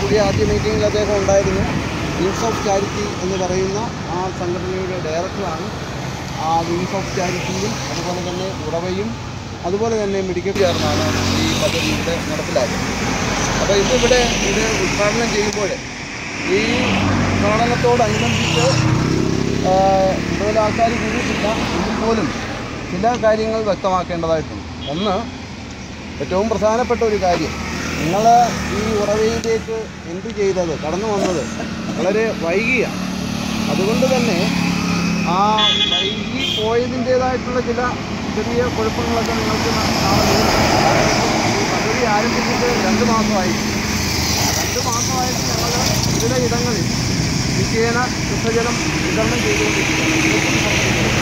പുതിയ ആദ്യ മീറ്റിങ്ങിൽ അദ്ദേഹം ഉണ്ടായിരുന്നു വിങ്സ് ഓഫ് ചാരിറ്റി എന്ന് പറയുന്ന ആ സംഘടനയുടെ ഡയറക്ടറാണ് ആ വിങ്സ് ഓഫ് ചാരിറ്റിയും അതുപോലെ തന്നെ ഉറവയും അതുപോലെ തന്നെ മെഡിക്കൽ ചേർന്നാണ് ഈ പദ്ധതി ഇവിടെ നടപ്പിലാക്കുന്നത് അപ്പോൾ ഇന്നിവിടെ ഇത് ഉദ്ഘാടനം ചെയ്യുമ്പോൾ ഈ ഉദ്ഘാടനത്തോടനുബന്ധിച്ച് ആ, കൂടുതൽ ആൾക്കാർ കൂടിയിട്ടില്ല എങ്കിൽ പോലും ചില കാര്യങ്ങൾ വ്യക്തമാക്കേണ്ടതായിട്ടുണ്ട് ഒന്ന് ഏറ്റവും പ്രധാനപ്പെട്ട ഒരു കാര്യം നിങ്ങൾ ഈ ഉറവയിലേക്ക് എന്ത് ചെയ്തത് കടന്നു വന്നത് വളരെ വൈകിയാണ് അതുകൊണ്ട് തന്നെ ആ വൈകി പോയതിൻ്റേതായിട്ടുള്ള ചില ചെറിയ കുഴപ്പങ്ങളൊക്കെ നിങ്ങൾക്ക് ന- നാളെ വരും. അതായത് ഈ പദ്ധതി ആരംഭിച്ചിട്ട് രണ്ട് മാസമായി രണ്ട് മാസമായിട്ട് ഞങ്ങൾ വിവിധ ഇടങ്ങളിൽ നിത്യേന ശുദ്ധജലം വിതരണം ചെയ്തുകൊണ്ടിരിക്കുകയാണ് ഇതൊക്കെ സംബന്ധിക്കുന്നത്.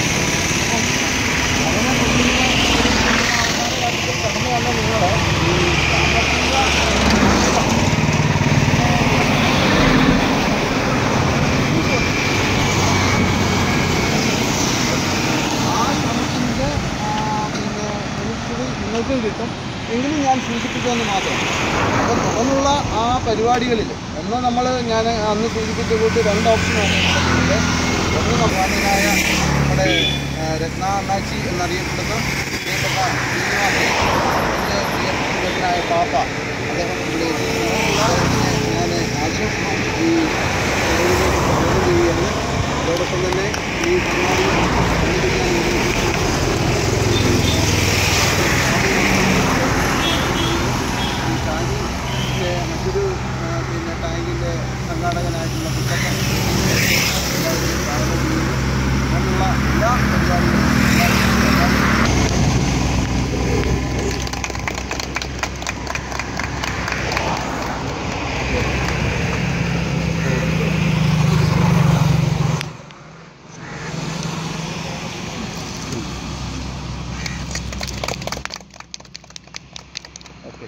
അപ്പം അങ്ങനെ നോക്കുന്ന അവസാന കാലത്തിൽ കടന്നു വന്ന നിങ്ങൾ ഈ സാമ്പത്തിക ആ ശ്രമത്തിൻ്റെ പിന്നെ എനിക്കിത് നിങ്ങൾക്കും കിട്ടും എങ്കിലും ഞാൻ സൂചിപ്പിക്കുമെന്ന് മാത്രം അപ്പോൾ തുടർന്നുള്ള ആ പരിപാടികളിൽ ഒന്ന് നമ്മൾ ഞാൻ അന്ന് സൂചിപ്പിച്ച കൂട്ടി രണ്ട് ഓപ്ഷനാണ് ഉള്ളത് ഒന്ന് നമ്മാനായ നമ്മുടെ ആ, രത്ന അണ്ണാച്ചി എന്നറിയപ്പെടുന്ന പ്രിയപ്പെട്ട ശ്രീനിവാസൻ്റെ പ്രിയപ്പെട്ടനായ പാപ്പ അദ്ദേഹം ഇവിടെ എത്തിയിട്ടുണ്ട്. അദ്ദേഹത്തിനെ ഞാൻ ആദരപൂർവ്വം ഈ പരിപാടിയിലേക്ക് സ്വാഗതം ചെയ്യുകയാണ് അതോടൊപ്പം തന്നെ ഈ പരിപാടി സംഘടിപ്പിക്കാൻ വേണ്ടി ഈ ടാങ്കിൻ്റെ മറ്റൊരു ആ, പിന്നെ ടാങ്കിൻ്റെ സംഘാടകനായിട്ടുള്ള പുസ്തകം എല്ലാവരും സ്വാഗതം ചെയ്യുന്നു അങ്ങനെയുള്ള എല്ലാ പരിപാടികളും ഓക്കെ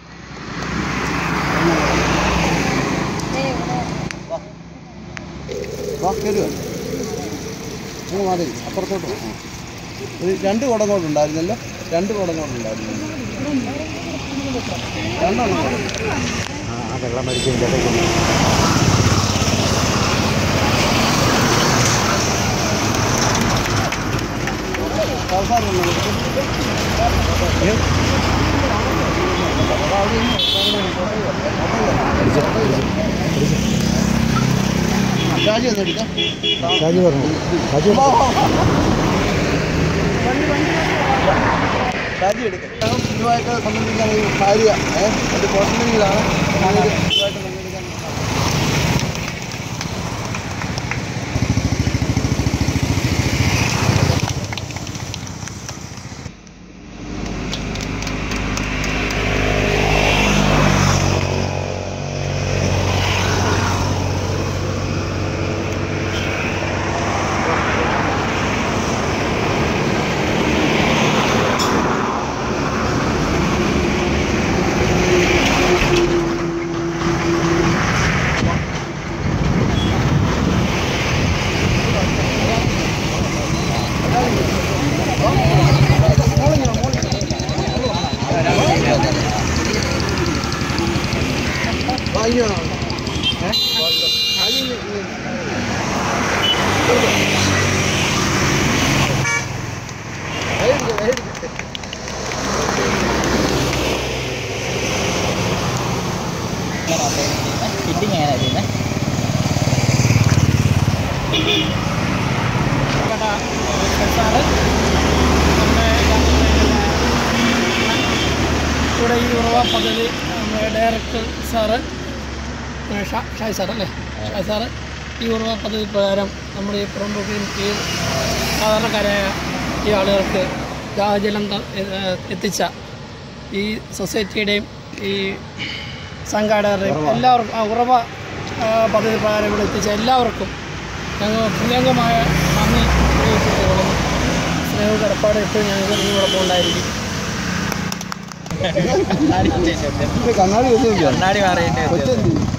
വാ വാ കയറുക നിങ്ങൾ മാറി അപ്പുറത്തോട്ട് പോ. ആ. ഒരു രണ്ട് കുടങ്ങോട്ടുണ്ടായിരുന്നല്ലോ രണ്ട് കുടങ്ങോട്ടുണ്ടായിരുന്നു രണ്ടെണ്ണം കൂടെ. ആ വെള്ളം മരിച്ചതിൻ്റെ ഇടയ്ക്ക് അവസാനം ഒന്ന് കൊടുക്ക്. ഏ? അപ്പോൾ അവിടെ നിന്ന് ഷാജി ഒന്ന് എടുക്കാം ഷാജി പറഞ്ഞു ഷാജി വാ, വാ, വാ. ഷാജി എടുക്കാം ഇതുമായിട്ട് സംബന്ധിക്കാൻ ഒരു ഭാര്യ ഏഹ് ഒരു പോസ്റ്റലിങ്ങിലാണ് ഇതുമായിട്ട് സംബന്ധിക്കാൻ വാങ്ങിയാണോ ഏഹ് അത് ഇനി- ഇനി- വേടിക്ക്, വേടിക്ക്. ഫിറ്റിംഗ് എങ്ങനെയാണ് ചെയ്യുന്നത് സാറ് നമ്മുടെ ഇവിടെ ഈ ഉറവ പദ്ധതി നമ്മുടെ ഡയറക്ടർ സാറ് ഏ, ഷാ- ഷായ് സാർ അല്ലേ ഷായ് സാറ് ഈ ഉറവ പദ്ധതി പ്രകാരം നമ്മുടെ ഈ പുറംപോക്കിൽ ഈ സാധാരണക്കാരായ ഈ ആളുകൾക്ക് ദാഹജലം ത- ഏ, എത്തിച്ച ഈ സൊസൈറ്റിയുടെയും ഈ സംഘാടകരുടെയും എല്ലാവർക്കും ആ ഉറവ ആ, പദ്ധതി പ്രകാരം ഇവിടെ എത്തിച്ച എല്ലാവർക്കും ഞങ്ങൾ ഹൃദയംഗമായ നന്ദി അറിയിച്ചുകൊള്ളുന്നു സ്നേഹ കടപ്പാട് എപ്പോഴും ഞങ്ങൾക്ക് നിങ്ങളോടൊപ്പം ഉണ്ടായിരിക്കും ഇത് കണ്ണാടി വെച്ചില്ല കണ്ണാടി മാറിയിട്ട് കൊച്ചെന്തി